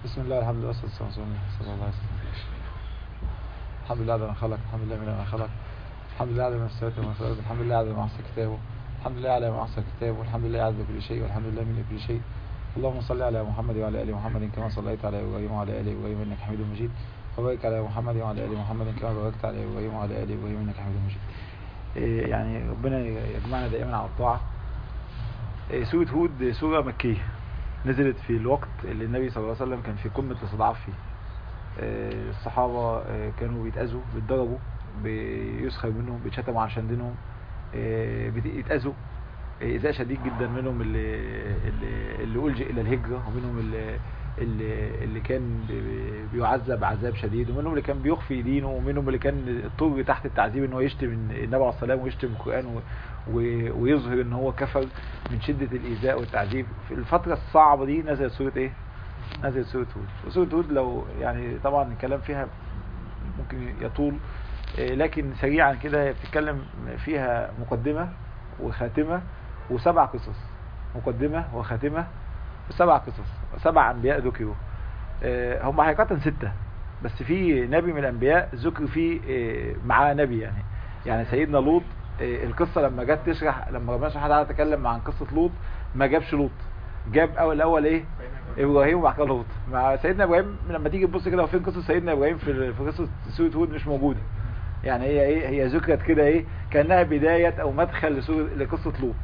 بسم الله الحمد لله والصلاة والسلام على رسول الله صلى الله عليه وسلم الحمد لله على ما خلق الحمد لله من ما خلق الحمد لله على ما استوى وما خلق الحمد لله على ما أحصى كتابه الحمد لله على ما أحصى كتابه والحمد لله على كل شيء والحمد لله من كل شيء اللهم صل على محمد وعلى آل محمد كما صليت على إبراهيم وعلى آل إبراهيم إنك حميد مجيد وبارك على محمد وعلى آل محمد كما باركت على إبراهيم وعلى آل إبراهيم إنك حميد مجيد إيه يعني ربنا يجمعنا دائما على الطاعة إيه سورة هود سورة مكية نزلت في الوقت اللي النبي صلى الله عليه وسلم كان في قمة الاستضعاف فيه إيه الصحابة إيه كانوا بيتأذوا بيتضربوا بيسخر منهم بيتشتموا عشان دينهم إيه بيتأذوا إيذاء شديد جدا منهم اللي اللي, اللي ألجئ إلى الهجرة ومنهم اللي اللي, اللي كان بيعذب عذاب شديد ومنهم اللي كان بيخفي دينه ومنهم اللي كان اضطر تحت التعذيب ان هو يشتم النبي عليه الصلاه ويشتم القران ويظهر ان هو كفر من شده الايذاء والتعذيب في الفتره الصعبه دي نزلت سوره ايه نزلت سوره هود وسوره هود لو يعني طبعا الكلام فيها ممكن يطول لكن سريعا كده بتتكلم فيها مقدمه وخاتمه وسبع قصص مقدمه وخاتمه سبع قصص سبع انبياء ذكروا هم حقيقة ستة بس في نبي من الانبياء ذكر فيه معاه نبي يعني يعني سيدنا لوط القصة لما جت تشرح لما ربنا سبحانه وتعالى تكلم عن قصة لوط ما جابش لوط جاب اول الاول ايه ابراهيم وبعد كده لوط مع سيدنا ابراهيم لما تيجي تبص كده فين قصة سيدنا ابراهيم في في قصة سورة هود مش موجودة يعني هي ايه هي ذكرت كده ايه كانها بداية او مدخل لسورة لقصة لوط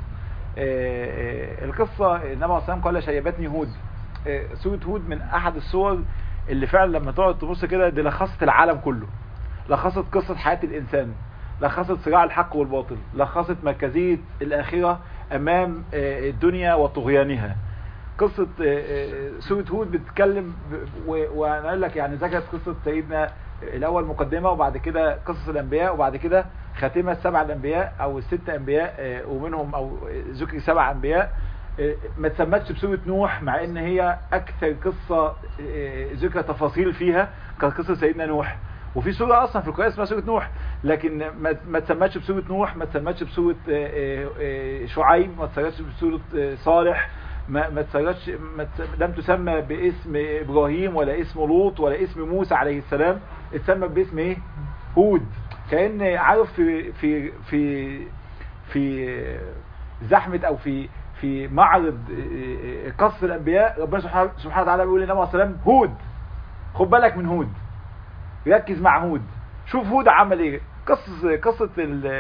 القصة النبي عليه الصلاة قال شيبتني هود سورة هود من احد الصور اللي فعلا لما تقعد تبص كده دي لخصت العالم كله لخصت قصة حياة الانسان لخصت صراع الحق والباطل لخصت مركزية الاخرة امام الدنيا وطغيانها قصة سورة هود بتتكلم وانا اقول لك يعني ذكرت قصة سيدنا الاول مقدمة وبعد كده قصص الانبياء وبعد كده خاتمة سبع الانبياء او الست انبياء ومنهم او ذكر سبع انبياء ما تسمتش بسورة نوح مع ان هي اكثر قصة ذكر تفاصيل فيها كانت قصة سيدنا نوح وفي سورة اصلا في القرآن اسمها سورة نوح لكن ما تسمتش بسورة نوح ما تسمتش بسورة شعيب ما تسمتش بسورة صالح ما ما تسرتش لم تسمى باسم ابراهيم ولا اسم لوط ولا اسم موسى عليه السلام اتسمى باسم ايه هود كان عارف في في في في زحمه او في في معرض قصف الانبياء ربنا سبحانه وتعالى بيقول للنبي عليه السلام هود خد بالك من هود ركز مع هود شوف هود عمل ايه قصه قصه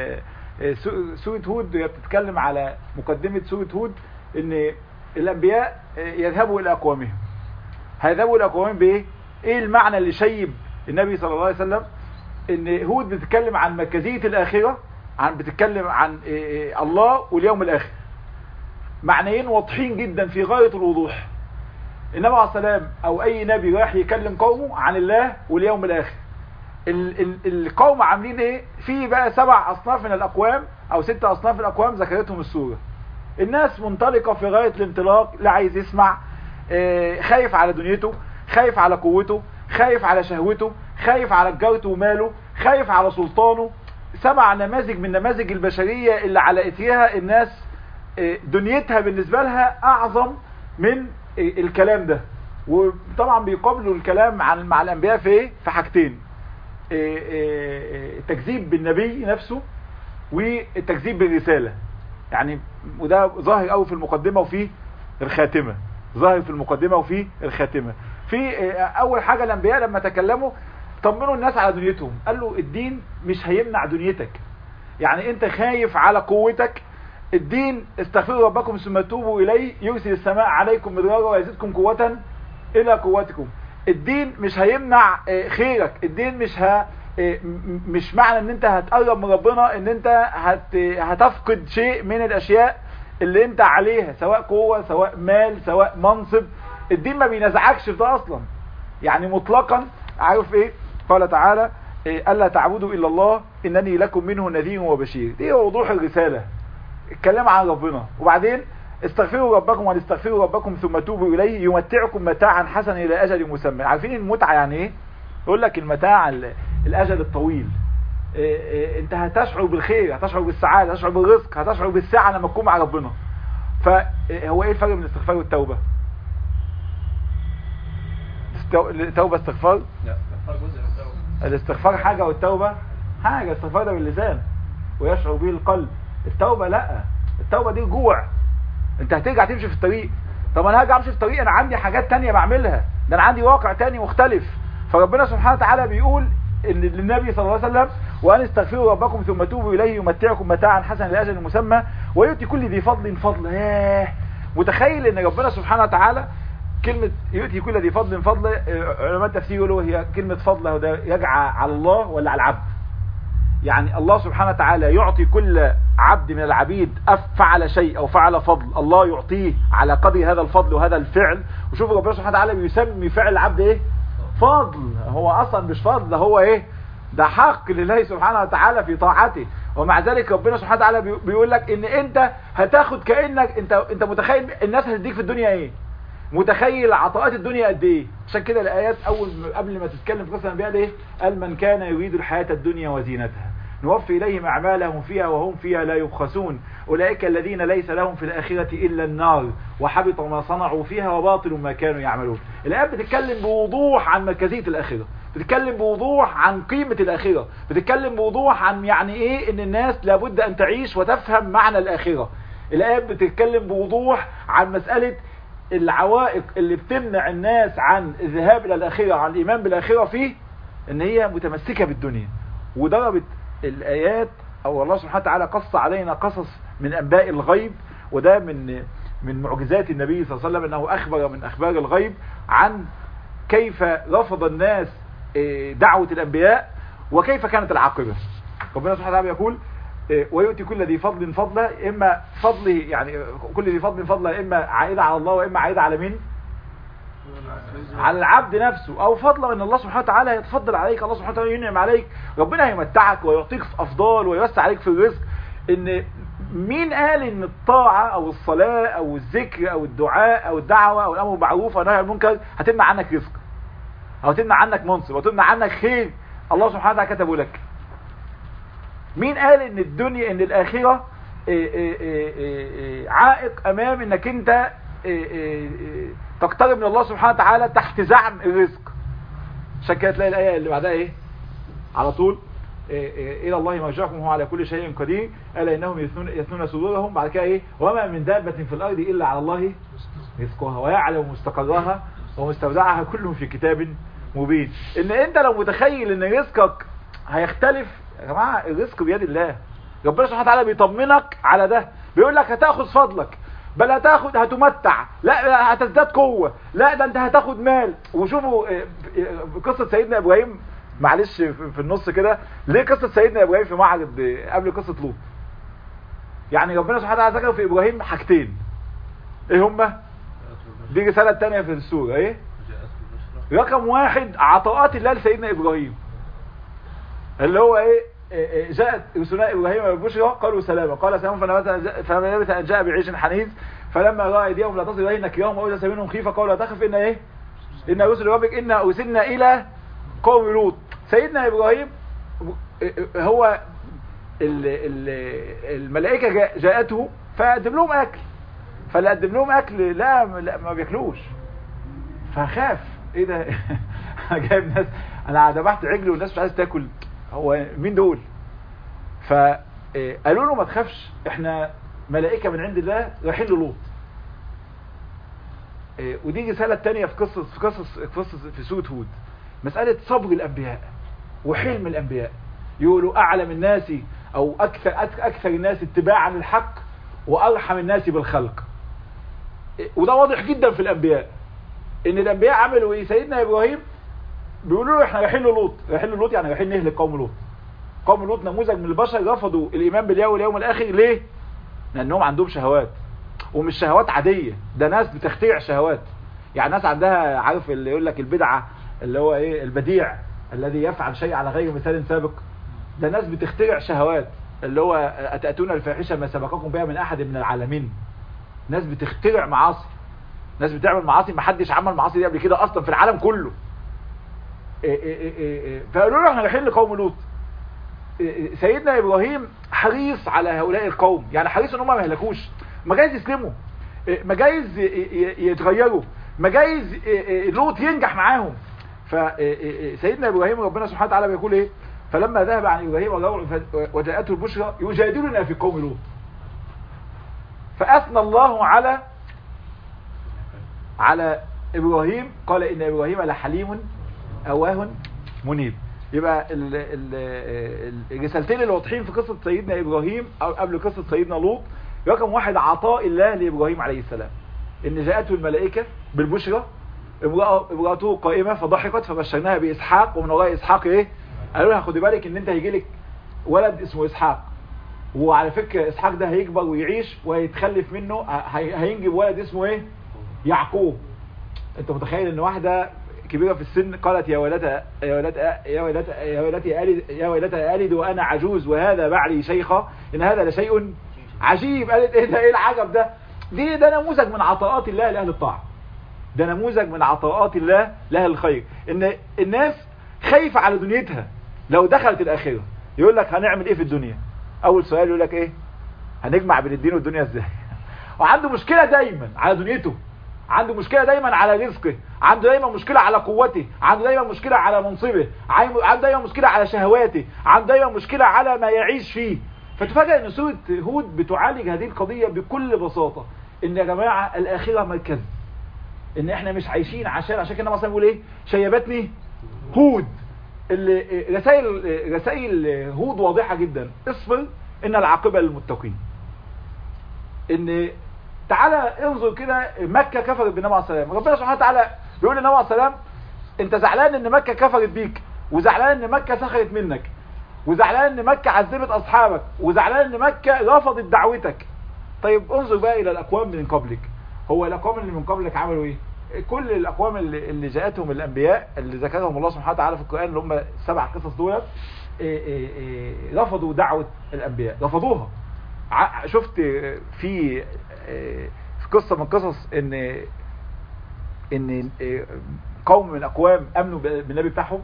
سوره هود بتتكلم على مقدمه سوره هود ان الانبياء يذهبوا الى اقوامهم هيذهبوا الى اقوامهم بايه ايه المعنى اللي شيب النبي صلى الله عليه وسلم ان هود بتتكلم عن مركزيه الاخره عن بتتكلم عن إيه الله واليوم الاخر معنيين واضحين جدا في غايه الوضوح النبي عليه السلام او اي نبي رايح يكلم قومه عن الله واليوم الاخر ال ال القوم عاملين ايه في بقى سبع اصناف من الاقوام او ست اصناف من الاقوام ذكرتهم السوره الناس منطلقة في غاية الانطلاق لا عايز يسمع خايف على دنيته خايف على قوته خايف على شهوته خايف على تجارته وماله خايف على سلطانه سبع نماذج من نماذج البشرية اللي على اثرها الناس دنيتها بالنسبة لها اعظم من الكلام ده وطبعا بيقابلوا الكلام عن مع الانبياء في ايه في حاجتين التكذيب بالنبي نفسه والتكذيب بالرسالة يعني وده ظاهر قوي في المقدمة وفي الخاتمة ظاهر في المقدمة وفي الخاتمة في اول حاجة الانبياء لما تكلموا طمنوا الناس على دنيتهم قال له الدين مش هيمنع دنيتك يعني انت خايف على قوتك الدين استغفروا ربكم ثم توبوا اليه يرسل السماء عليكم مدرارا ويزيدكم قوة الى قوتكم الدين مش هيمنع خيرك الدين مش ه... مش معنى ان انت هتقرب من ربنا ان انت هت... هتفقد شيء من الاشياء اللي انت عليها سواء قوة سواء مال سواء منصب الدين ما بينزعكش في ده اصلا يعني مطلقا عارف ايه قال تعالى إيه الا تعبدوا الا الله انني لكم منه نذير وبشير دي وضوح الرسالة الكلام عن ربنا وبعدين استغفروا ربكم واستغفروا ربكم ثم توبوا اليه يمتعكم متاعا حسنا الى اجل مسمى عارفين المتعة يعني ايه يقول لك المتاع الاجل الطويل إيه إيه انت هتشعر بالخير هتشعر بالسعادة هتشعر بالرزق هتشعر بالسعة لما تكون مع ربنا فهو ايه الفرق بين الاستغفار والتوبة تو- توبة استغفار لا الاستغفار جزء من التوبة الاستغفار حاجة والتوبة حاجة الاستغفار ده باللسان ويشعر به القلب التوبة لا التوبة دي جوع انت هترجع تمشي في الطريق طب انا هرجع امشي في الطريق انا عندي حاجات تانية بعملها ده انا عندي واقع تاني مختلف فربنا سبحانه وتعالى بيقول ان للنبي صلى الله عليه وسلم وان استغفروا ربكم ثم توبوا اليه يمتعكم متاعا حسنا لاجل مسمى ويؤتي كل ذي فضل فضل ياه متخيل ان ربنا سبحانه وتعالى كلمة يؤتي كل ذي فضل فضل آه، علماء التفسير يقولوا هي كلمة فضل هو ده يجعى على الله ولا على العبد يعني الله سبحانه وتعالى يعطي كل عبد من العبيد أف- فعل شيء أو فعل فضل الله يعطيه على قدر هذا الفضل وهذا الفعل وشوف ربنا سبحانه وتعالى بيسمي فعل العبد إيه فضل هو أصلا مش فضل ده هو إيه ده حق لله سبحانه وتعالى في طاعته ومع ذلك ربنا سبحانه وتعالى بي- بيقول لك ان انت هتاخد كانك انت انت متخيل الناس هتديك في الدنيا ايه متخيل عطاءات الدنيا قد ايه عشان كده الايات اول قبل ما تتكلم في قصه الانبياء ايه قال من كان يريد الحياه الدنيا وزينتها نوفي اليهم اعمالهم فيها وهم فيها لا يبخسون اولئك الذين ليس لهم في الاخره الا النار وحبط ما صنعوا فيها وباطل ما كانوا يعملون الايات بتتكلم بوضوح عن مركزيه الاخره بتتكلم بوضوح عن قيمة الآخرة بتتكلم بوضوح عن يعني إيه إن الناس لابد أن تعيش وتفهم معنى الآخرة الآيات بتتكلم بوضوح عن مسألة العوائق اللي بتمنع الناس عن الذهاب إلى الآخرة عن الإيمان بالآخرة فيه إن هي متمسكة بالدنيا وضربت الآيات أو الله سبحانه وتعالى قص علينا قصص من أنباء الغيب وده من من معجزات النبي صلى الله عليه وسلم أنه أخبر من أخبار الغيب عن كيف رفض الناس إيه، دعوة الأنبياء وكيف كانت العاقبة ربنا سبحانه وتعالى يقول إيه، ويؤتي كل ذي فضل فضله إما فضله يعني كل ذي فضل فضله إما عائدة على الله وإما عائدة على مين على العبد نفسه او فضلا ان الله سبحانه وتعالى يتفضل عليك الله سبحانه وتعالى ينعم عليك ربنا هيمتعك ويعطيك افضال ويوسع عليك في الرزق ان مين قال ان الطاعة او الصلاة او الذكر او الدعاء او الدعوة او الامر بالمعروف او النهي عن المنكر هتمنع عنك رزق او تمنع عنك منصب او تمنع عنك خير الله سبحانه وتعالى كتبه لك مين قال ان الدنيا ان الاخرة إيه إيه إيه إيه إيه عائق امام انك انت إيه إيه إيه تقترب من الله سبحانه وتعالى تحت زعم الرزق عشان كده تلاقي الايه اللي بعدها ايه على طول إيه إيه الى الله مرجعكم وهو على كل شيء قدير الا انهم يثنون, يثنون صدورهم بعد كده ايه وما من دابه في الارض الا على الله رزقها ويعلم مستقرها ومستودعها كلهم في كتاب مبين ان انت لو متخيل ان رزقك هيختلف يا جماعه الرزق بيد الله ربنا سبحانه وتعالى بيطمنك على ده بيقول لك هتاخد فضلك بل هتاخد هتمتع لا هتزداد قوة لا ده انت هتاخد مال وشوفوا آه، آه، قصة سيدنا ابراهيم معلش في في النص كده ليه قصة سيدنا ابراهيم في معرض آه، قبل قصة لوط يعني ربنا سبحانه وتعالى ذكر في ابراهيم حاجتين ايه هما دي رسالة تانية في السورة ايه رقم واحد عطاءات الله لسيدنا ابراهيم اللي هو ايه إيه إيه جاءت رسلنا ابراهيم بالبشرى قالوا سلاما قال سلام فلما فلما لبث ان جاء بعيش حنيذ فلما راى ايديهم لا تصل اليه نكرهم واوجس منهم خيفه قالوا لا تخف ان ايه ان رسل ربك ان ارسلنا الى قوم لوط سيدنا ابراهيم هو ال- ال- الملائكه جاء- جاءته فقدم لهم اكل فاللي قدم لهم اكل لا, لا ما بياكلوش فخاف ايه ده انا جايب ناس انا ذبحت عجل والناس مش عايزه تاكل هو مين دول فقالوا له ما تخافش احنا ملائكه من عند الله رايحين للوط إيه، ودي رساله تانية في قصص في قصص في قصص في سوره هود مساله صبر الانبياء وحلم الانبياء يقولوا اعلم الناس او اكثر أك- اكثر الناس اتباعا للحق وارحم الناس بالخلق إيه، وده واضح جدا في الانبياء ان الانبياء عملوا ايه سيدنا ابراهيم بيقولوا له احنا رايحين للوط رايحين للوط يعني رايحين نهلك قوم لوط قوم لوط نموذج من البشر رفضوا الايمان بالله واليوم الاخر ليه لانهم عندهم شهوات ومش شهوات عاديه ده ناس بتخترع شهوات يعني ناس عندها عارف اللي يقول لك البدعه اللي هو ايه البديع الذي يفعل شيء على غير مثال سابق ده ناس بتخترع شهوات اللي هو اتاتون الفاحشه ما سبقكم بها من احد من العالمين ناس بتخترع معاصي ناس بتعمل معاصي ما حدش عمل معاصي دي قبل كده اصلا في العالم كله إيه إيه إيه إيه إيه. فقالوا له احنا رايحين لقوم لوط إيه إيه. سيدنا ابراهيم حريص على هؤلاء القوم يعني حريص ان هم ما يهلكوش ما جايز يسلموا إيه، ما جايز ي- ي- يتغيروا ما جايز إيه إيه لوط ينجح معاهم فسيدنا ابراهيم ربنا سبحانه وتعالى بيقول ايه فلما ذهب عن ابراهيم الروع ف- وجاءته البشرى يجادلنا في قوم لوط فاثنى الله على على ابراهيم قال ان ابراهيم لحليم اواه منيب يبقى ال- ال- الرسالتين اللي واضحين في قصه سيدنا ابراهيم او قبل قصه سيدنا لوط رقم واحد عطاء الله لابراهيم عليه السلام ان جاءته الملائكه بالبشرى امرأة امرأته قائمة فضحكت فبشرناها بإسحاق ومن وراء إسحاق إيه؟ قالوا لها خدي بالك إن أنت هيجي لك ولد اسمه إسحاق وعلى فكرة إسحاق ده هيكبر ويعيش وهيتخلف منه هي- هينجب ولد اسمه إيه؟ يعقوب أنت متخيل إن واحدة كبيرة في السن قالت يا ولدة يا ولدة يا ولدة يا ولدتي ألد يا ولدتي ألد وأنا عجوز وهذا بعلي شيخة إن هذا لشيء عجيب قالت إيه ده إيه العجب ده؟ دي ده نموذج من عطاءات الله لأهل الطاعة ده نموذج من عطاءات الله لها الخير ان الناس خايفة على دنيتها لو دخلت الاخرة يقول لك هنعمل ايه في الدنيا اول سؤال يقول لك ايه هنجمع بين الدين والدنيا ازاي وعنده مشكلة دايما على دنيته عنده مشكلة دايما على رزقه عنده دايما مشكلة على قوته عنده دايما مشكلة على منصبه عنده دايما مشكلة على شهواته عنده دايما مشكلة على ما يعيش فيه فتفاجئ ان سورة هود بتعالج هذه القضية بكل بساطة ان يا جماعة الاخرة مركز ان احنا مش عايشين عشان عشان كده مثلا بيقول ايه شيبتني هود اللي رسائل رسائل هود واضحه جدا اصبر ان العاقبه للمتقين ان تعالى انظر كده مكه كفرت بالنبي عليه السلام ربنا سبحانه وتعالى بيقول للنبي عليه السلام انت زعلان ان مكه كفرت بيك وزعلان ان مكه سخرت منك وزعلان ان مكه عذبت اصحابك وزعلان ان مكه رفضت دعوتك طيب انظر بقى الى الاقوام من قبلك هو الاقوام اللي من قبلك عملوا ايه كل الاقوام اللي, اللي جاءتهم الانبياء اللي ذكرهم الله سبحانه وتعالى في القران اللي هم سبع قصص دولت إيه إيه إيه رفضوا دعوه الانبياء رفضوها ع- شفت في في قصه من قصص ان ان قوم من اقوام امنوا بالنبي بتاعهم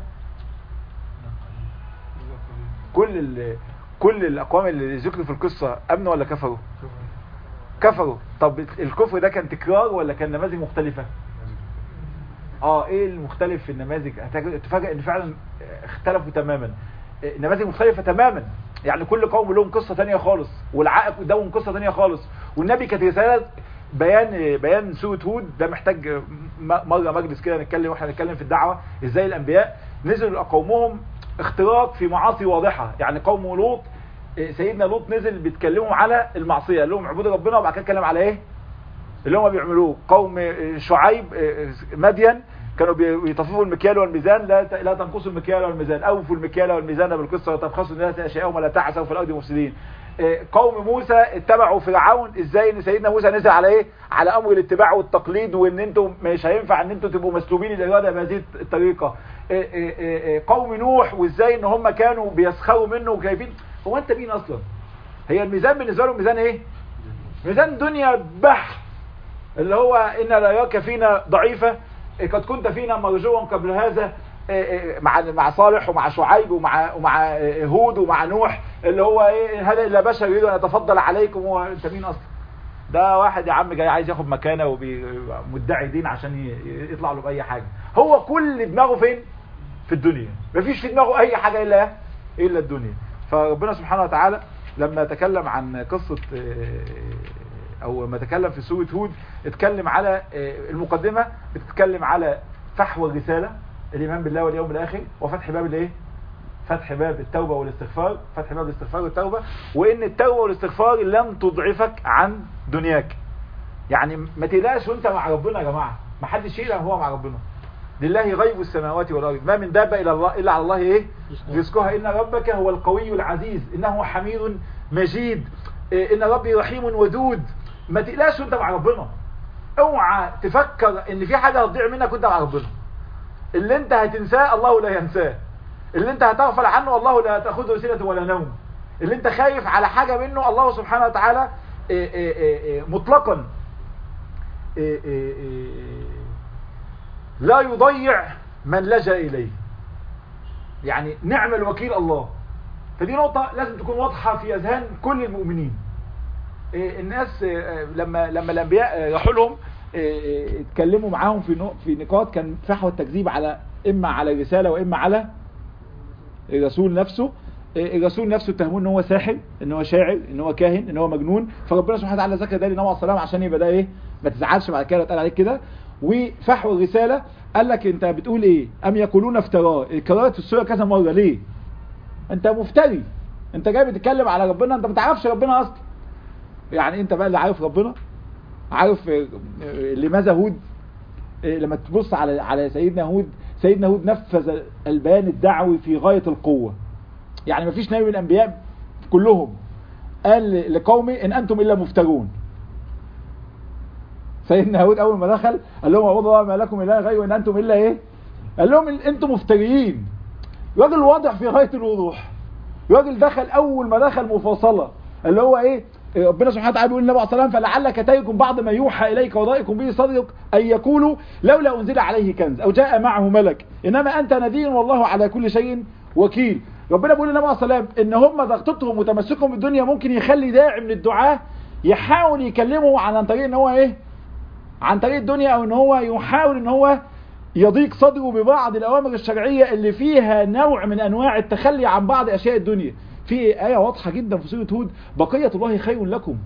كل ال- كل الاقوام اللي ذكروا في القصه امنوا ولا كفروا كفروا طب الكفر ده كان تكرار ولا كان نماذج مختلفة اه ايه المختلف في النماذج هتج- تفاجئ ان فعلا اختلفوا تماما إيه، نماذج مختلفة تماما يعني كل قوم لهم قصة تانية خالص والعائق قدامهم قصة تانية خالص والنبي كانت رسالة بيان بيان سورة هود ده محتاج م- مرة مجلس كده نتكلم واحنا نتكلم في الدعوة ازاي الانبياء نزلوا قومهم اختراق في معاصي واضحة يعني قوم لوط إيه، سيدنا لوط نزل بيتكلموا على المعصية قال لهم اعبدوا ربنا وبعد كده اتكلم على ايه اللي هم بيعملوه قوم إيه، شعيب إيه، مدين كانوا بي- بيطففوا المكيال والميزان لا ت- لا تنقصوا المكيال والميزان اوفوا المكيال والميزان بالقصه وتبخسوا الناس اشياءهم ولا تعثوا في الارض مفسدين إيه، قوم موسى اتبعوا فرعون ازاي ان سيدنا موسى نزل على ايه على امر الاتباع والتقليد وان انتم مش هينفع ان انتم تبقوا مسلوبين الاراده بهذه الطريقه إيه، إيه، إيه، إيه، قوم نوح وازاي ان هم كانوا بيسخروا منه وكيفين هو انت مين اصلا هي الميزان بالنسبه لهم ميزان ايه ميزان دنيا بحت اللي هو ان لا يراك فينا ضعيفة إيه قد كنت فينا مرجوا قبل هذا إيه إيه مع مع صالح ومع شعيب ومع ومع إيه هود ومع نوح اللي هو ايه هذا الا بشر يريد ان يتفضل عليكم هو انت مين اصلا ده واحد يا عم جاي عايز ياخد مكانه ومدعي دين عشان ي- يطلع له باي حاجه هو كل دماغه فين في الدنيا مفيش في دماغه اي حاجه الا الا الدنيا فربنا سبحانه وتعالى لما تكلم عن قصه آه، او لما تكلم في سوره هود اتكلم على آه، المقدمه بتتكلم على فحوى الرساله الايمان بالله واليوم الاخر وفتح باب الايه فتح باب التوبة والاستغفار فتح باب الاستغفار والتوبة وان التوبة والاستغفار لن تضعفك عن دنياك يعني ما تقلقش وانت مع ربنا يا جماعة ما حدش يقلق هو مع ربنا لله غيب السماوات والارض ما من دابة الا الله الا على الله ايه رزقها ان ربك هو القوي العزيز انه حميد مجيد إيه، ان ربي رحيم ودود ما تقلقش وانت مع ربنا اوعى تفكر ان في حاجة هتضيع منك وانت مع ربنا اللي انت هتنساه الله لا ينساه اللي انت هتغفل عنه الله لا تاخذه سنة ولا نوم اللي انت خايف على حاجة منه الله سبحانه وتعالى إيه إيه إيه إيه مطلقا إيه إيه إيه لا يضيع من لجأ إليه يعني نعم الوكيل الله فدي نقطة لازم تكون واضحة في أذهان كل المؤمنين إيه الناس إيه لما لما الأنبياء راحوا لهم اه، اه، اتكلموا معاهم في نق- في نقاط كان فحوى التكذيب على اما على الرساله واما على الرسول نفسه اه، الرسول نفسه اتهموه ان هو ساحر ان هو شاعر ان هو كاهن ان هو مجنون فربنا سبحانه وتعالى ذكر ده للنبي عليه الصلاه والسلام عشان يبقى ده ايه ما تزعلش بعد كده اتقال عليك كده وفحوى الرساله قال لك انت بتقول ايه ام يقولون افتراه الكررت في السوره كذا مره ليه انت مفتري انت جاي بتتكلم على ربنا انت ما تعرفش ربنا اصلا يعني انت بقى اللي عارف ربنا عارف اه، اه، لماذا هود اه، لما تبص على على سيدنا هود سيدنا هود نفذ البيان الدعوي في غاية القوة يعني مفيش نبي من الانبياء كلهم قال لقومه ان انتم الا مفترون سيدنا هود اول ما دخل قال لهم اعبدوا الله ما لكم اله غيره ان انتم الا ايه قال لهم إن انتم مفتريين راجل واضح في غاية الوضوح راجل دخل اول ما دخل مفاصلة اللي هو ايه ربنا سبحانه وتعالى بيقول للنبي عليه الصلاه والسلام فلعلك تيكم بعض ما يوحى اليك وضائكم به صدرك ان يقولوا لولا انزل عليه كنز او جاء معه ملك انما انت نذير والله على كل شيء وكيل ربنا بيقول للنبي عليه الصلاه والسلام ان هم ضغطتهم وتمسكهم بالدنيا ممكن يخلي داعي من الدعاه يحاول يكلمه عن طريق ان هو ايه عن طريق الدنيا او ان هو يحاول ان هو يضيق صدره ببعض الاوامر الشرعيه اللي فيها نوع من انواع التخلي عن بعض اشياء الدنيا في ايه واضحه جدا في سوره هود بقيه الله خير لكم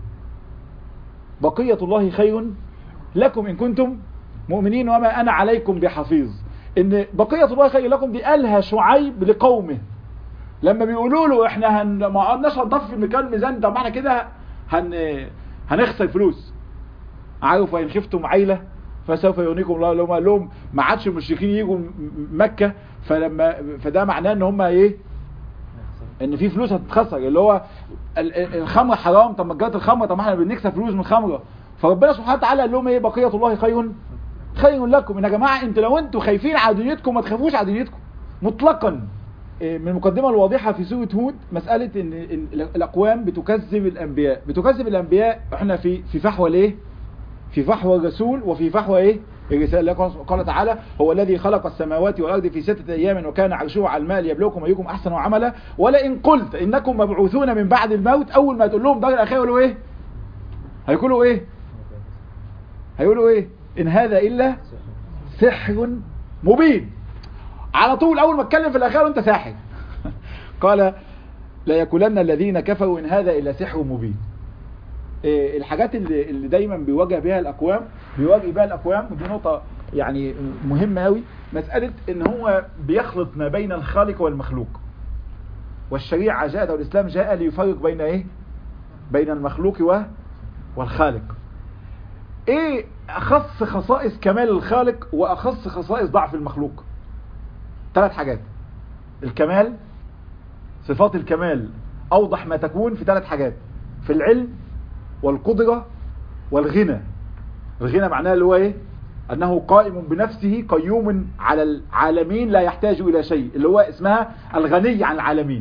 بقيه الله خير لكم ان كنتم مؤمنين وما انا عليكم بحفيظ ان بقيه الله خير لكم دي قالها شعيب لقومه لما بيقولوا له احنا هن... ما قعدناش هنضف في مكان الميزان طب احنا كده هن... هنخسر فلوس عارف وان خفتم عيله فسوف يغنيكم الله لهم قال لهم ما عادش المشركين يجوا م- مكه فلما فده معناه ان هم ايه ان في فلوس هتتخسر اللي هو ال- ال- الخمر حرام طب ما جت الخمر طب ما احنا بنكسب فلوس من الخمره فربنا سبحانه وتعالى قال لهم ايه بقيه الله خير خير لكم ان يا جماعه انتوا لو انتوا خايفين على دنيتكم ما تخافوش على دنيتكم مطلقا إيه، من المقدمة الواضحة في سورة هود مسألة ان إن الاقوام بتكذب الانبياء بتكذب الانبياء احنا في في فحوى الايه في فحوى الرسول وفي فحوى ايه الرسالة قال تعالى هو الذي خلق السماوات والارض في ستة ايام وكان عرشه على الماء ليبلوكم ايكم احسن عملا ولئن قلت انكم مبعوثون من بعد الموت اول ما تقول لهم دار الاخير يقولوا ايه هيقولوا ايه هيقولوا ايه ان هذا الا سحر مبين على طول اول ما اتكلم في الاخير انت ساحر قال لا يقولن الذين كفروا ان هذا الا سحر مبين إيه الحاجات اللي, اللي دايما بيواجه بها الاقوام بيواجه بها الاقوام ودي نقطه يعني مهمه قوي مساله ان هو بيخلط ما بين الخالق والمخلوق والشريعه جاءت والاسلام جاء ليفرق بين ايه بين المخلوق و والخالق ايه اخص خصائص كمال الخالق واخص خصائص ضعف المخلوق ثلاث حاجات الكمال صفات الكمال اوضح ما تكون في ثلاث حاجات في العلم والقدرة والغنى الغنى معناه اللي هو ايه انه قائم بنفسه قيوم على العالمين لا يحتاج الى شيء اللي هو اسمها الغني عن العالمين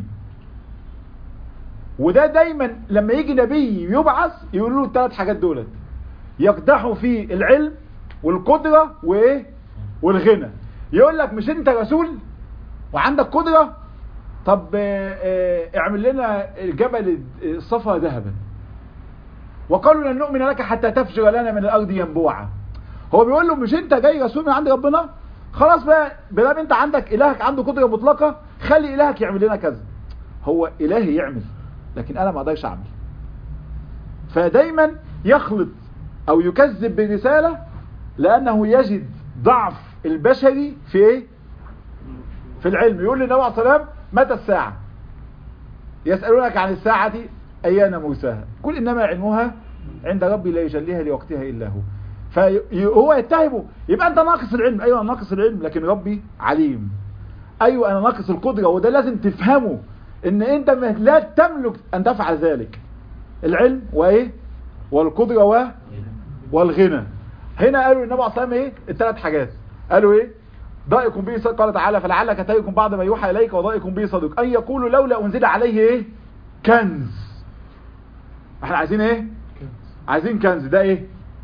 وده دايما لما يجي نبي يبعث يقول له الثلاث حاجات دولت يقدحوا في العلم والقدرة وايه والغنى يقول لك مش انت رسول وعندك قدرة طب اه اه اعمل لنا جبل الصفا ذهبا وقالوا لن نؤمن لك حتى تفجر لنا من الارض ينبوعا هو بيقول له مش انت جاي رسول من عند ربنا خلاص بقى بدل انت عندك الهك عنده قدرة مطلقة خلي الهك يعمل لنا كذا هو الهي يعمل لكن انا ما اقدرش اعمل فدايما يخلط او يكذب برسالة لانه يجد ضعف البشري في ايه في العلم يقول للنبي عليه الصلاه والسلام متى الساعة يسألونك عن الساعة ايان موساها قل انما علمها عند ربي لا يجليها لوقتها الا هو فهو يتهمه يبقى انت ناقص العلم ايوه انا ناقص العلم لكن ربي عليم ايوه انا ناقص القدرة وده لازم تفهمه ان انت لا تملك ان تفعل ذلك العلم وايه والقدرة و والغنى هنا قالوا النبي عليه الصلاه والسلام ايه الثلاث حاجات قالوا ايه ضائق به صدق قال تعالى فلعلك تيكم بعض ما يوحى اليك وضائق به صدق ان يقولوا لولا انزل عليه ايه كنز احنا عايزين ايه عايزين كنز ده ايه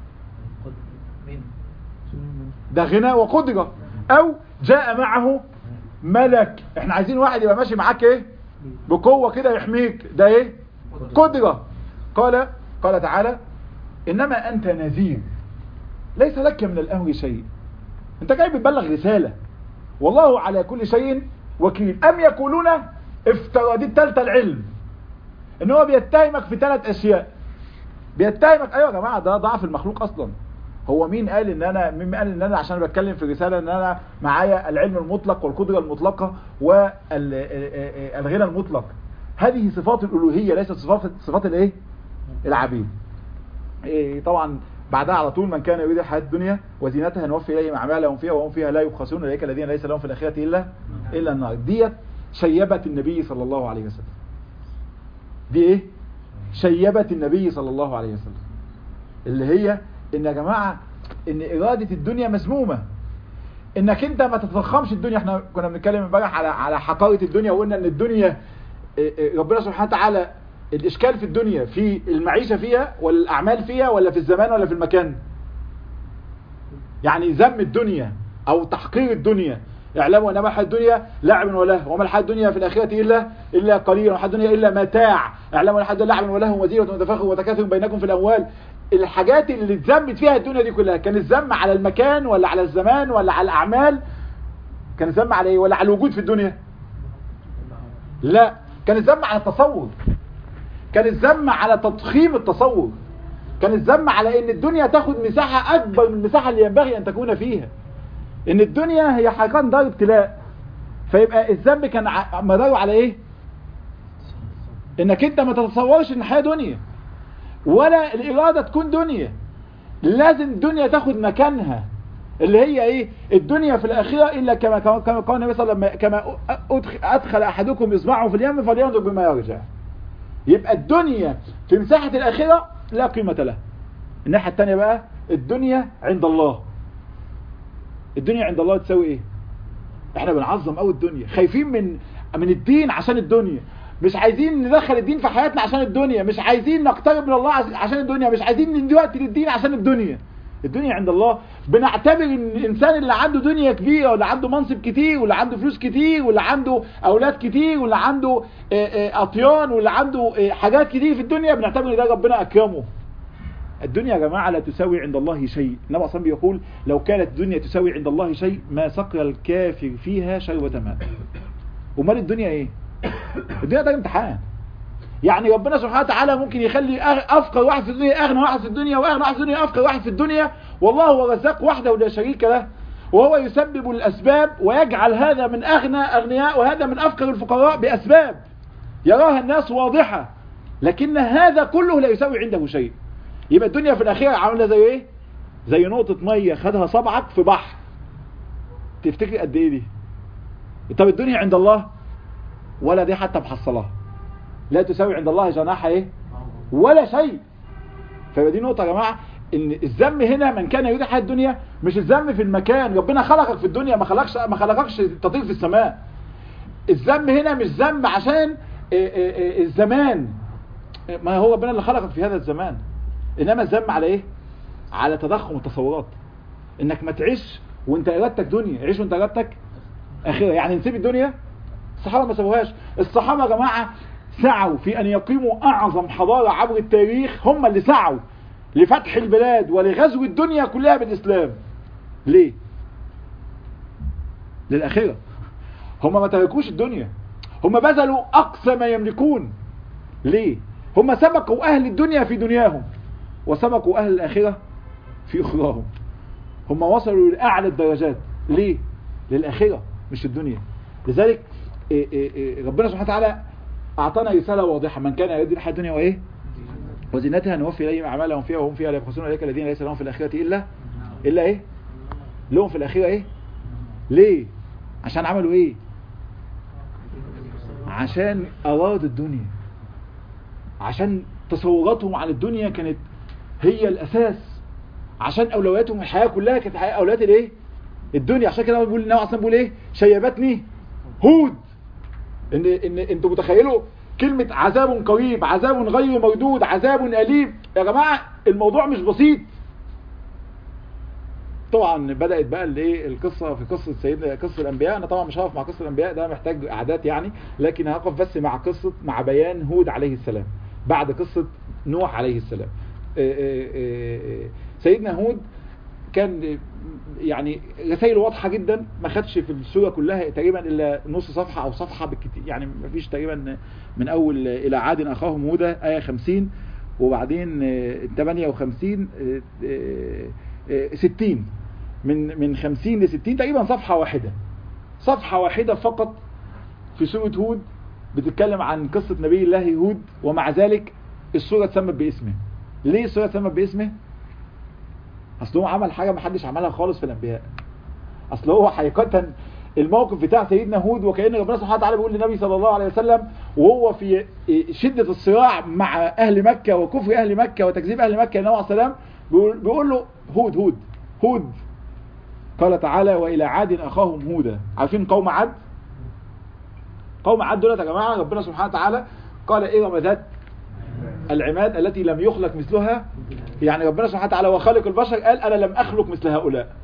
ده غنى وقدرة او جاء معه ملك احنا عايزين واحد يبقى ماشي معاك ايه بقوة كده يحميك ده ايه قدرة قال قال تعالى انما انت نذير ليس لك من الامر شيء انت جاي بتبلغ رساله والله على كل شيء وكيل ام يقولون افترى دي التالتة العلم ان هو بيتهمك في ثلاث اشياء بيتهمك ايوه يا جماعه ده ضعف المخلوق اصلا هو مين قال ان انا مين قال ان انا عشان بتكلم في رساله ان انا معايا العلم المطلق والقدره المطلقه والغنى المطلق هذه صفات الالوهيه ليست صفات صفات الايه العبيد إيه طبعا بعدها على طول من كان يريد الحياه الدنيا وزينتها نوفي اليهم اعمالهم فيها وهم فيها لا يبخسون اولئك الذين ليس لهم في الاخره الا الا النار ديت شيبت النبي صلى الله عليه وسلم دي ايه شيبت النبي صلى الله عليه وسلم اللي هي ان يا جماعه ان اراده الدنيا مسمومه انك انت ما تتضخمش الدنيا احنا كنا بنتكلم امبارح على على حقاره الدنيا وقلنا ان الدنيا إيه إيه ربنا سبحانه وتعالى الاشكال في الدنيا في المعيشه فيها ولا الاعمال فيها ولا في الزمان ولا في المكان يعني ذم الدنيا او تحقير الدنيا اعلموا انما الحياه الدنيا لعب وله وما الحياه الدنيا في الاخره الا الا قليل وما الحياه الدنيا الا متاع اعلموا ان الحياه الدنيا لعب وله وزينه وتفاخر وتكاثر بينكم في الاموال الحاجات اللي اتذمت فيها الدنيا دي كلها كان الذم على المكان ولا على الزمان ولا على الاعمال كان الذم على ايه ولا على الوجود في الدنيا لا كان الذم على التصور كان الذم على تضخيم التصور كان الذم على ان الدنيا تاخد مساحة اكبر من المساحة اللي ينبغي ان تكون فيها ان الدنيا هي حقيقة دار ابتلاء فيبقى الذنب كان ع- مداره على ايه انك انت ما تتصورش ان الحياة دنيا ولا الارادة تكون دنيا لازم الدنيا تاخد مكانها اللي هي ايه الدنيا في الاخره الا كما كما كما قال النبي صلى الله عليه وسلم كما أدخل, ادخل احدكم اصبعه في اليم فلينظر بما يرجع يبقى الدنيا في مساحه الاخره لا قيمه لها الناحيه الثانيه بقى الدنيا عند الله الدنيا عند الله تساوي ايه احنا بنعظم قوي الدنيا خايفين من من الدين عشان الدنيا مش عايزين ندخل الدين في حياتنا عشان الدنيا مش عايزين نقترب من الله عش- عشان الدنيا مش عايزين ندي وقت للدين عشان الدنيا الدنيا عند الله بنعتبر ان الانسان اللي عنده دنيا كبيره واللي عنده منصب كتير واللي عنده فلوس كتير واللي عنده اولاد كتير واللي عنده آه، آه، اطيان واللي عنده آه، حاجات كتير في الدنيا بنعتبر ان ده ربنا اكرمه الدنيا يا جماعة لا تساوي عند الله شيء النبي أصلا بيقول لو كانت الدنيا تساوي عند الله شيء ما سقى الكافر فيها شربة ماء ومال الدنيا ايه الدنيا ده امتحان يعني ربنا سبحانه وتعالى ممكن يخلي أغ- افقر واحد في الدنيا اغنى واحد في الدنيا واغنى واحد في الدنيا افقر واحد في الدنيا والله هو رزاق وحده لا شريك له وهو يسبب الاسباب ويجعل هذا من اغنى اغنياء وهذا من افقر الفقراء باسباب يراها الناس واضحة لكن هذا كله لا يساوي عنده شيء يبقى الدنيا في الاخير عامله زي ايه زي نقطة مية خدها صبعك في بحر تفتكر قد ايه دي طب الدنيا عند الله ولا دي حتى محصلها لا تساوي عند الله جناح ايه ولا شيء فيبقى دي نقطة يا جماعة ان الذم هنا من كان يريد حياة الدنيا مش الذم في المكان ربنا خلقك في الدنيا ما خلقش ما خلقكش تطير في السماء الذم هنا مش ذم عشان إيه إيه إيه الزمان ما هو ربنا اللي خلقك في هذا الزمان انما الذم على ايه على تضخم التصورات انك ما تعيش وانت ارادتك دنيا عيش وانت ارادتك اخره يعني نسيب الدنيا الصحابه ما سابوهاش الصحابه يا جماعه سعوا في ان يقيموا اعظم حضاره عبر التاريخ هم اللي سعوا لفتح البلاد ولغزو الدنيا كلها بالاسلام ليه للاخره هم ما تركوش الدنيا هم بذلوا اقصى ما يملكون ليه هم سبقوا اهل الدنيا في دنياهم وسبقوا اهل الاخره في اخراهم هم وصلوا لاعلى الدرجات ليه للاخره مش الدنيا لذلك إيه إيه إيه ربنا سبحانه وتعالى اعطانا رساله واضحه من كان يريد الحياه الدنيا وايه وزينتها نوفي اليهم اعمالهم فيها وهم فيها لا يبخسون اولئك الذين ليس لهم في الاخره الا الا ايه لهم في الاخره ايه ليه عشان عملوا ايه عشان ارادوا الدنيا عشان تصوراتهم عن الدنيا كانت هي الاساس عشان اولوياتهم الحياه كلها كانت حياة اولويات الايه الدنيا عشان كده هو بيقول النبي اصلا بيقول ايه شيبتني هود ان ان انتوا متخيلوا كلمه عذاب قريب عذاب غير مردود عذاب اليم يا جماعه الموضوع مش بسيط طبعا بدات بقى الايه القصه في قصه سيدنا قصه الانبياء انا طبعا مش هقف مع قصه الانبياء ده محتاج قعدات يعني لكن هقف بس مع قصه مع بيان هود عليه السلام بعد قصه نوح عليه السلام آه، آه، آه، سيدنا هود كان يعني رسائل واضحة جدا ما خدش في السورة كلها تقريبا إلا نص صفحة أو صفحة بالكتير يعني ما فيش تقريبا من أول إلى عاد أخاهم هودا آية 50 وبعدين 58 60 من من 50 ل 60 تقريبا صفحة واحدة صفحة واحدة فقط في سورة هود بتتكلم عن قصة نبي الله هود ومع ذلك السورة اتسمت باسمه ليه السورة اتسمت باسمه اصل هو عمل حاجة محدش عملها خالص في الانبياء اصل هو حقيقة الموقف بتاع سيدنا هود وكأن ربنا سبحانه وتعالى بيقول للنبي صلى الله عليه وسلم وهو في شدة الصراع مع اهل مكة وكفر اهل مكة وتكذيب اهل مكة النبي عليه السلام بيقول, بيقول له هود هود هود قال تعالى والى عاد اخاهم هودا عارفين قوم عاد قوم عاد دولت يا جماعة ربنا سبحانه وتعالى قال إرم ذات العماد التي لم يخلق مثلها يعني ربنا سبحانه وتعالى وخالق البشر قال أنا لم أخلق مثل هؤلاء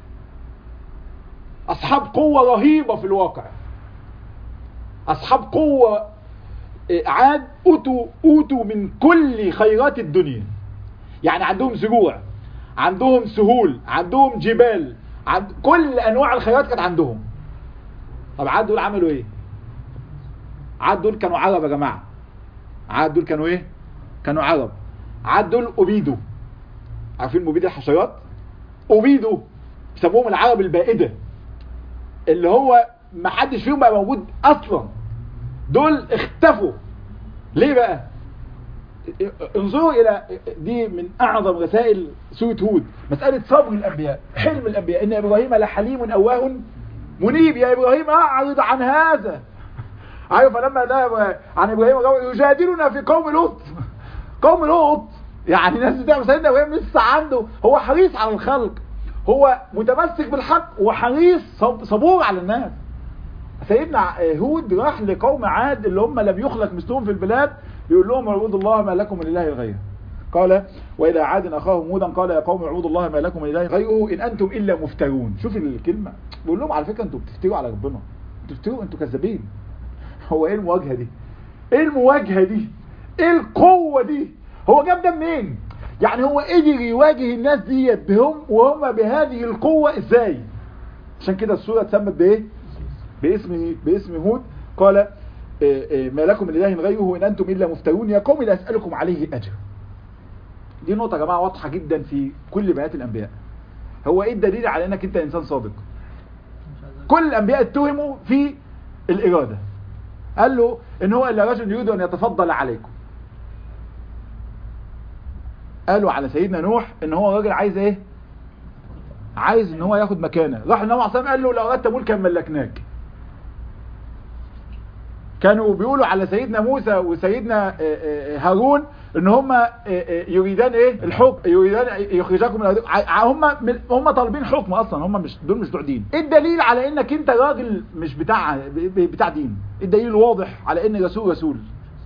أصحاب قوة رهيبة في الواقع أصحاب قوة عاد أوتوا, أوتوا من كل خيرات الدنيا يعني عندهم زروع عندهم سهول عندهم جبال عند كل أنواع الخيرات كانت عندهم طب عاد دول عملوا ايه عاد دول كانوا عرب يا جماعة عاد دول كانوا ايه كانوا عرب عاد دول أبيدوا عارفين مبيد الحشرات أبيدوا بيسموهم العرب البائدة اللي هو ما حدش فيهم بقى موجود أصلا دول اختفوا ليه بقى انظروا الى دي من اعظم رسائل سورة هود مسألة صبر الانبياء حلم الانبياء ان ابراهيم لحليم اواه منيب يا ابراهيم اعرض عن هذا عارف لما ذهب عن ابراهيم يجادلنا في قوم لوط قوم لوط يعني ناس بتعمل سيدنا ابراهيم لسه عنده هو حريص على الخلق هو متمسك بالحق وحريص صبور على الناس سيدنا هود راح لقوم عاد اللي هم لم يخلق مثلهم في البلاد بيقول لهم اعبدوا الله ما لكم من اله غيره قال والى عاد اخاهم هودا قال يا قوم اعبدوا الله ما لكم من اله غيره ان انتم الا مفترون شوف الكلمه بيقول لهم على فكره انتوا بتفتروا على ربنا انتوا بتفتروا انتوا كذابين هو ايه المواجهه دي ايه المواجهه دي ايه القوه دي هو جاب ده منين يعني هو قدر يواجه الناس ديت بهم وهم بهذه القوه ازاي عشان كده السوره اتسمت بايه باسم باسم هود قال ما لكم من اله غيره ان انتم الا مفترون يا قوم لا اسالكم عليه اجر دي نقطه يا جماعه واضحه جدا في كل بيانات الانبياء هو ايه الدليل على انك انت انسان صادق كل الانبياء اتهموا في الاراده قال له ان هو الا رجل يريد ان يتفضل عليكم قالوا على سيدنا نوح ان هو راجل عايز ايه عايز ان هو ياخد مكانه راح النبي عليه الصلاه قال له لو اردت ملكا ملكناك كانوا بيقولوا على سيدنا موسى وسيدنا هارون ان هم يريدان ايه الحكم يريدان يخرجاكم من هم هم طالبين حكم اصلا هم مش دول مش بتوع دين ايه الدليل على انك انت راجل مش بتاع بتاع دين الدليل الواضح على ان رسول رسول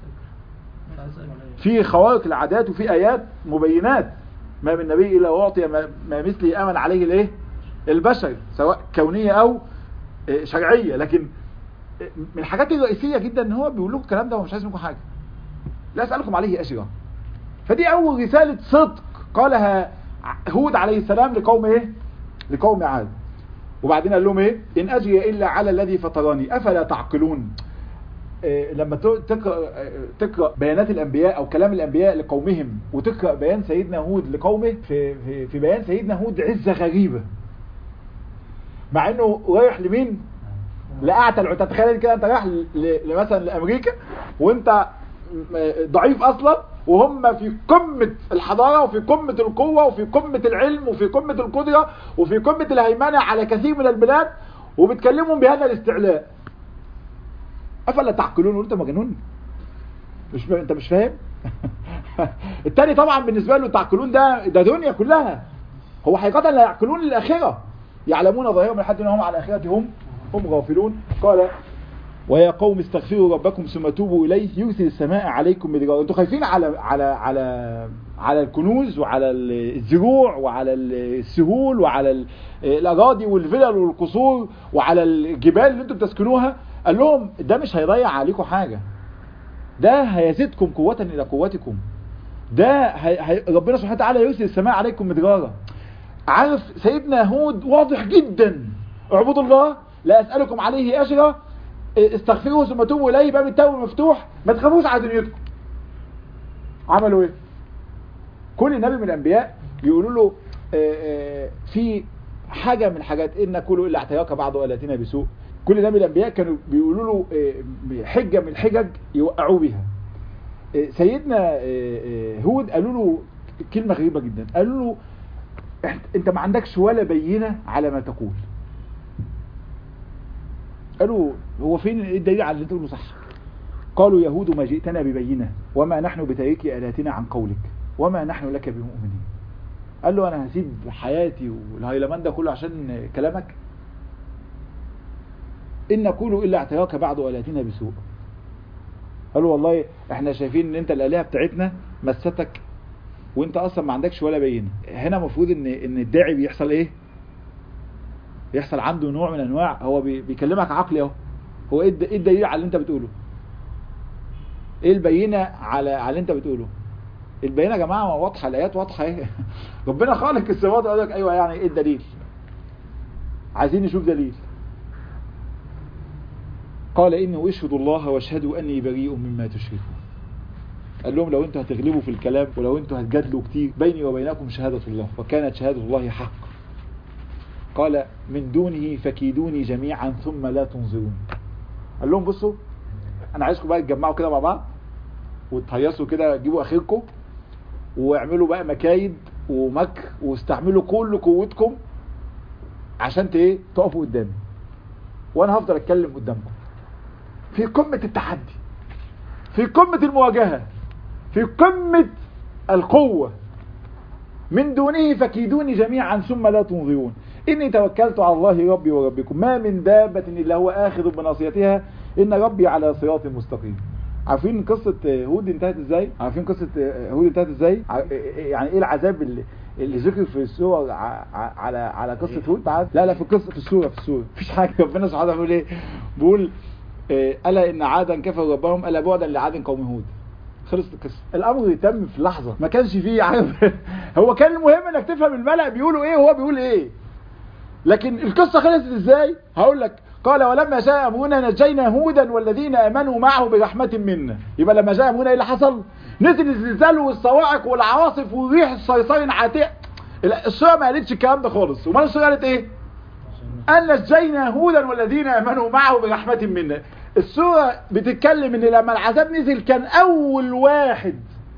في خوارق العادات وفي ايات مبينات ما من نبي الا واعطي ما مثله امن عليه الايه البشر سواء كونيه او شرعيه لكن من الحاجات الرئيسية جدا ان هو بيقول لكم الكلام ده ومش عايز منكم حاجة لا اسألكم عليه أجرا فدي أول رسالة صدق قالها هود عليه السلام لقوم ايه لقوم عاد وبعدين قال لهم ايه ان اجري الا على الذي فطرني افلا تعقلون إيه لما تقرأ تقرأ بيانات الانبياء او كلام الانبياء لقومهم وتقرأ بيان سيدنا هود لقومه في, في, في بيان سيدنا هود عزة غريبة مع انه رايح لمين لأعتى العتاد تخيل كده انت رايح مثلا لامريكا وانت ضعيف اصلا وهم في قمة الحضارة وفي قمة القوة وفي قمة العلم وفي قمة القدرة وفي قمة الهيمنة على كثير من البلاد وبتكلمهم بهذا الاستعلاء افلا تعقلون انت مجنون مش ب... انت مش فاهم التاني طبعا بالنسبة له تعقلون ده ده دنيا كلها هو حقيقة لا يعقلون للآخرة يعلمون ظاهرهم من حد انهم على الآخرة هم هم غافلون قال ويا قوم استغفروا ربكم ثم توبوا اليه يرسل السماء عليكم مدرارا انتوا خايفين على على على على الكنوز وعلى الزروع وعلى السهول وعلى الاراضي والفلل والقصور وعلى الجبال اللي انتوا بتسكنوها قال لهم ده مش هيضيع عليكم حاجه ده هيزيدكم قوه الى قوتكم ده هي... هي... ربنا سبحانه وتعالى يرسل السماء عليكم مدرارا عارف سيدنا هود واضح جدا اعبدوا الله لا اسالكم عليه اجرا استغفروه ثم توبوا اليه باب التوبه مفتوح ما تخافوش على دنيتكم عملوا ايه كل نبي من الانبياء بيقولوا له آه، آه، في حاجه من الحاجات ان كلوا الا اعتراك بعض الاتنا بسوء كل نبي من الانبياء كانوا بيقولوا له آه، حجه من الحجج يوقعوه بيها آه، سيدنا آه، آه، هود قالوا له كلمه غريبه جدا قالوا له إحت- انت ما عندكش ولا بينه على ما تقول قالوا هو فين ايه الدليل على اللي انت تقوله صح قالوا يهود ما جئتنا ببينه وما نحن بتاركي الهتنا عن قولك وما نحن لك بمؤمنين قال له انا هسيب حياتي والهيلمان ده كله عشان كلامك ان نقول الا اعتراك بعض الهتنا بسوء قالوا والله احنا شايفين ان انت الالهه بتاعتنا مستك وانت اصلا ما عندكش ولا بينه هنا المفروض ان ان الداعي بيحصل ايه يحصل عنده نوع من انواع هو بي- بيكلمك عقلي اهو هو ايه الد- إيه الدليل على اللي انت بتقوله ايه البينه على على اللي انت بتقوله البينه يا جماعه واضحه الايات واضحه ايه ربنا خالق السماوات قال لك ايوه يعني ايه الدليل عايزين نشوف دليل قال اني اشهد الله واشهدوا اني بريء مما تشركون قال لهم لو انتوا هتغلبوا في الكلام ولو انتوا هتجادلوا كتير بيني وبينكم شهادة الله وكانت شهادة الله حق قال من دونه فكيدوني جميعا ثم لا تنظرون قال لهم بصوا انا عايزكم بقى تجمعوا كده مع بعض وتهيصوا كده تجيبوا اخركم واعملوا بقى مكايد ومكر واستعملوا كل قوتكم عشان ت- ايه تقفوا قدامي وانا هفضل اتكلم قدامكم في قمة التحدي في قمة المواجهة في قمة القوة من دونه فكيدوني جميعا ثم لا تنظرون إني توكلت على الله ربي وربكم ما من دابة إلا هو آخذ بناصيتها إن ربي على صراط مستقيم عارفين قصة هود انتهت ازاي؟ عارفين قصة هود انتهت ازاي؟ ع- يعني ايه العذاب اللي اللي ذكر في السورة ع- ع- على على قصة هود؟ تعال لا لا في القصة في السورة في السورة مفيش حاجة ربنا سبحانه وتعالى بيقول ايه؟ بيقول إيه، ألا إن عادا كفروا ربهم ألا بعدا لعاد قوم هود خلصت القصه الامر تم في لحظه ما كانش فيه عارف هو كان المهم انك تفهم الملأ بيقولوا ايه وهو بيقول ايه لكن القصه خلصت ازاي هقول لك قال ولما جاء امرنا نجينا هودا والذين امنوا معه برحمه منا يبقى لما جاء امرنا ايه اللي حصل نزل الزلزال والصواعق والعواصف والريح الصيصين عاتيه السوره ما قالتش الكلام ده خالص امال السوره قالت ايه أن نجينا هودا والذين آمنوا معه برحمة منا السورة بتتكلم ان لما العذاب نزل كان اول واحد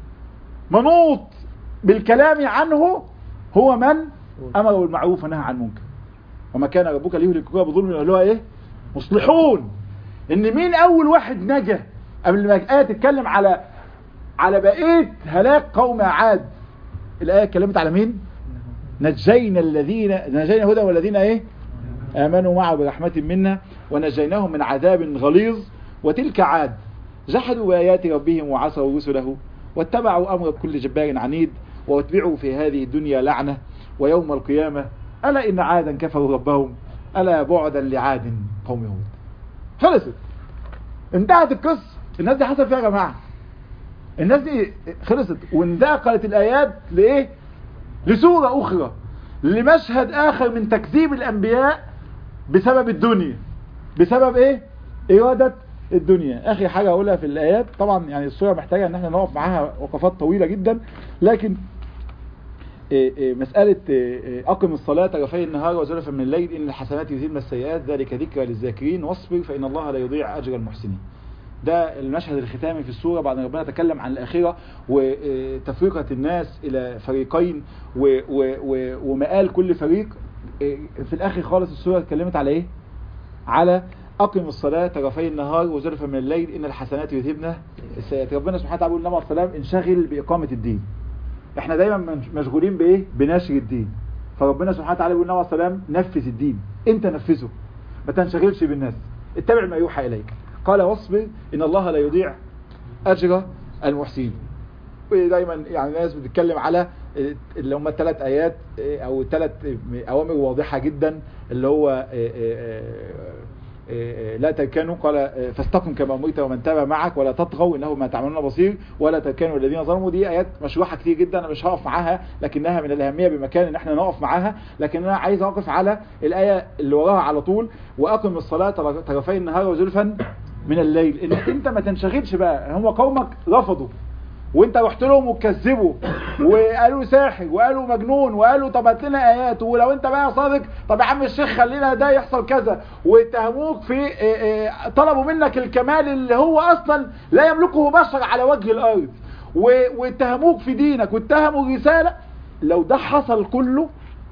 منوط بالكلام عنه هو من امر بالمعروف ونهى عن المنكر وما كان ربك ليهلك القرى بظلم اللي هو ايه مصلحون ان مين اول واحد نجا قبل ما الايه تتكلم على على بقيه هلاك قوم عاد الايه اتكلمت على مين نجينا الذين نجينا هدى والذين ايه آمنوا معه برحمة منا ونجيناهم من عذاب غليظ وتلك عاد جحدوا بآيات ربهم وعصوا رسله واتبعوا أمر كل جبار عنيد واتبعوا في هذه الدنيا لعنة ويوم القيامة ألا إن عادا كفروا ربهم ألا بعدا لعاد قوم هود خلصت انتهت القصة الناس دي حصل فيها يا جماعة الناس دي خلصت وانتقلت الآيات لإيه لسورة أخرى لمشهد آخر من تكذيب الأنبياء بسبب الدنيا بسبب إيه؟ إرادة الدنيا آخر حاجة أقولها في الآيات طبعا يعني السورة محتاجة أن احنا نقف معاها وقفات طويلة جدا لكن إيه إيه مسألة إيه أقم الصلاة طرفي النهار وزلفا من الليل إن الحسنات يذهبن السيئات ذلك ذكرى للذاكرين واصبر فإن الله لا يضيع أجر المحسنين ده المشهد الختامي في السورة بعد ان ربنا تكلم عن الآخرة وتفرقة الناس إلى فريقين و و و ومآل كل فريق في الآخر خالص السورة اتكلمت على إيه؟ على أقم الصلاة طرفي النهار وزلفا من الليل إن الحسنات يذهبن السيئات ربنا سبحانه وتعالى بيقول لنا عليه السلام انشغل بإقامة الدين احنا دايما مشغولين بايه بنشر الدين فربنا سبحانه وتعالى بيقول لنا عليه السلام نفذ الدين انت نفذه ما تنشغلش بالناس اتبع ما يوحى اليك قال واصبر ان الله لا يضيع اجر المحسنين ودايما يعني الناس بتتكلم على اللي هم الثلاث ايات او الثلاث اوامر واضحه جدا اللي هو آه، لا تركنوا قال آه، فاستقم كما امرت ومن تاب معك ولا تطغوا انه ما تعملون بصير ولا تركنوا الذين ظلموا دي ايات مشروحه كتير جدا انا مش هقف معاها لكنها من الاهميه بمكان ان احنا نقف معاها لكن انا عايز اقف على الايه اللي وراها على طول واقم الصلاه طرفي النهار وزلفا من الليل ان انت ما تنشغلش بقى هم قومك رفضوا وانت رحت لهم وكذبوا وقالوا ساحر وقالوا مجنون وقالوا طب هات لنا ايات ولو انت بقى صادق طب يا عم الشيخ خلينا ده يحصل كذا واتهموك في اه، اه، طلبوا منك الكمال اللي هو اصلا لا يملكه بشر على وجه الارض و- واتهموك في دينك واتهموا الرساله لو ده حصل كله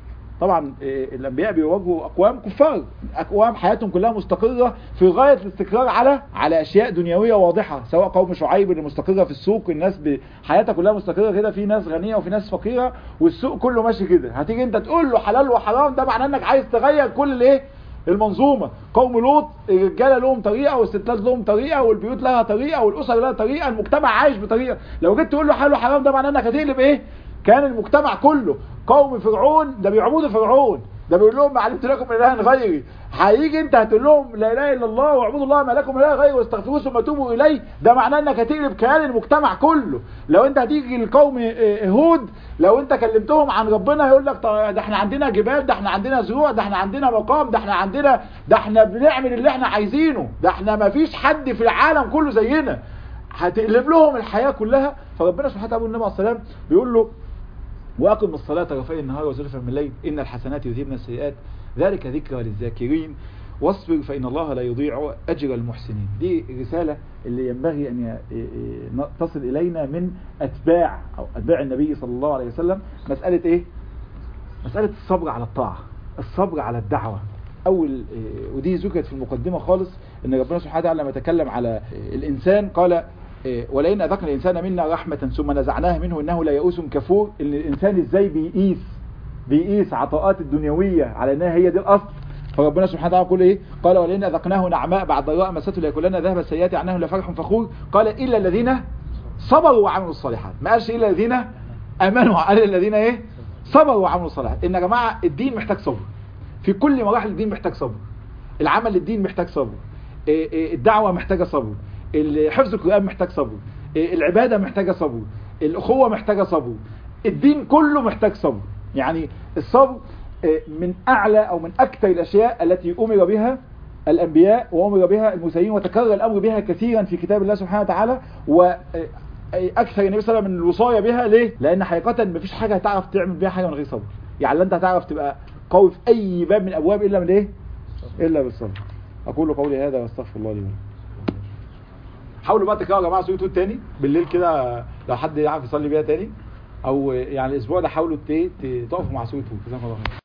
طبعا إيه، الانبياء بيواجهوا اقوام كفار اقوام حياتهم كلها مستقره في غايه الاستقرار على على اشياء دنيويه واضحه سواء قوم شعيب اللي مستقره في السوق الناس ب- حياتها كلها مستقره كده في ناس غنيه وفي ناس فقيره والسوق كله ماشي كده هتيجي انت تقول له حلال وحرام ده معناه انك عايز تغير كل الايه المنظومه قوم لوط الرجاله لهم طريقه والستات لهم طريقه والبيوت لها طريقه والاسر لها طريقه المجتمع عايش بطريقه لو جيت تقول له حلال وحرام ده معناه انك هتقلب ايه كان المجتمع كله قوم فرعون ده بيعبدوا فرعون ده بيقول لهم ما علمت لكم من اله غيري هيجي انت هتقول لهم لا اله الا الله واعبدوا الله ما لكم من اله غيره واستغفروه ثم توبوا اليه ده معناه انك هتقلب كيان المجتمع كله لو انت هتيجي لقوم اه، هود لو انت كلمتهم عن ربنا هيقول لك طب ده احنا عندنا جبال ده احنا عندنا زروع ده احنا عندنا مقام ده احنا عندنا ده احنا بنعمل اللي احنا عايزينه ده احنا ما فيش حد في العالم كله زينا هتقلب لهم الحياه كلها فربنا سبحانه وتعالى بيقول النبي عليه الصلاه والسلام بيقول له واقم الصلاه طرفي النهار وزلفا من الليل ان الحسنات يذهبن السيئات ذلك ذكرى للذاكرين واصبر فان الله لا يضيع اجر المحسنين دي رساله اللي ينبغي ان ي- ي- تصل الينا من اتباع او اتباع النبي صلى الله عليه وسلم مساله ايه مساله الصبر على الطاعه الصبر على الدعوه اول إيه، ودي ذكرت في المقدمه خالص ان ربنا سبحانه وتعالى لما تكلم على إيه، الانسان قال إيه، ولئن اذقنا الانسان منا رحمه ثم نزعناها منه انه لا يئوس كفور ان الانسان ازاي بيقيس بيقيس عطاءات الدنيويه على انها هي دي الاصل فربنا سبحانه وتعالى يقول ايه قال ولئن اذقناه نعماء بعد ضراء مسته ليكونن ذهب السيئات عنه لفرح فخور قال الا الذين صبروا وعملوا الصالحات ما قالش الا الذين امنوا قال الذين ايه صبروا وعملوا الصالحات ان يا جماعه الدين محتاج صبر في كل مراحل الدين محتاج صبر العمل للدين محتاج صبر إيه إيه الدعوه محتاجه صبر ال- حفظ القران محتاج صبر إيه العباده محتاجه صبر الاخوه محتاجه صبر الدين كله محتاج صبر يعني الصبر إيه، من اعلى او من اكثر الاشياء التي امر بها الانبياء وامر بها المرسلين وتكرر الامر بها كثيرا في كتاب الله سبحانه وتعالى و اكثر النبي صلى الله عليه وسلم من الوصايا بها ليه لان حقيقه مفيش حاجه هتعرف تعمل بيها حاجه من غير صبر يعني لا انت هتعرف تبقى قوي في اي باب من الابواب الا من ايه الا بالصبر اقول قولي هذا واستغفر الله لي ولكم حاولوا بقى تقراوا يا جماعه سوره هود تاني بالليل كده لو حد يعرف يصلي بيها تاني او يعني الاسبوع ده حاولوا ت- ت- تقفوا مع سوره هود جزاكم الله خير